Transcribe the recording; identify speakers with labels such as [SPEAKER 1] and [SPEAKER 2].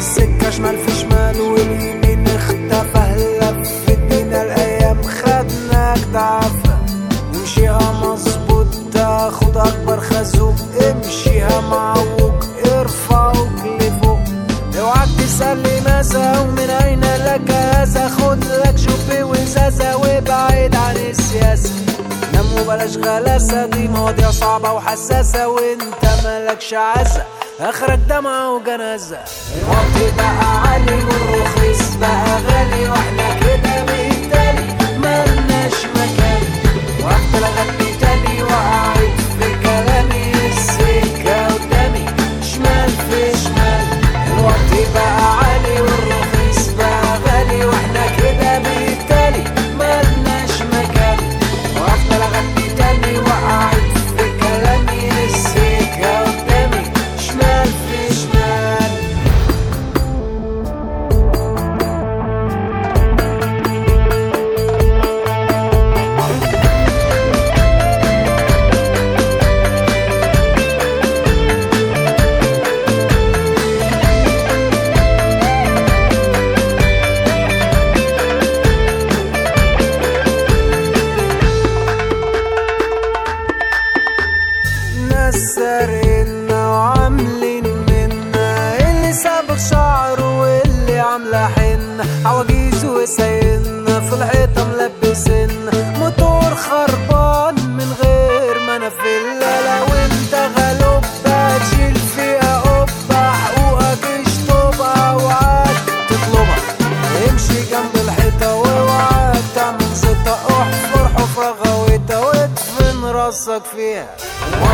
[SPEAKER 1] السكة شمال في شمال واليمين اختفى لفت بينا الايام خدناك تعافى امشيها مظبوط تاخد اكبر خازوق امشيها معوج ارفعوك لفوق اوعك تسألني ماذا ومن اين لك هذا خد لك شوبي وزازة وابعد عن السياسة نام وبلاش غلاسة دي مواضيع صعبة وحساسة وانت مالكش عزة اخرك دمعة وجنازة الوقت بقى عالي والرخيص بقى غالي واحنا كده بالتالي ملناش مكان واحدة لغتني تاني وقعت في كلامي السكة قدامي شمال في شمال الوقت بقى عالي والرخيص بقى غالي واحنا كده بالتالي ملناش مكان واحدة لغتني تاني وقعت في كلامي السكة قدامي شمال في شمال ناس سارقنا وعاملين منا اللي سابق شعره واللي عامله حنة عواجيز وسايقنا في الحيطة ملبسنا موتور خربان من غير ما انا في لو انت غلوب تشيل فيها قبة حقوقك اشطبها اوعاك تطلبها امشي جنب الحيطة واوعاك تعمل زيطة احفر حفرة غويطة وادفن راسك فيها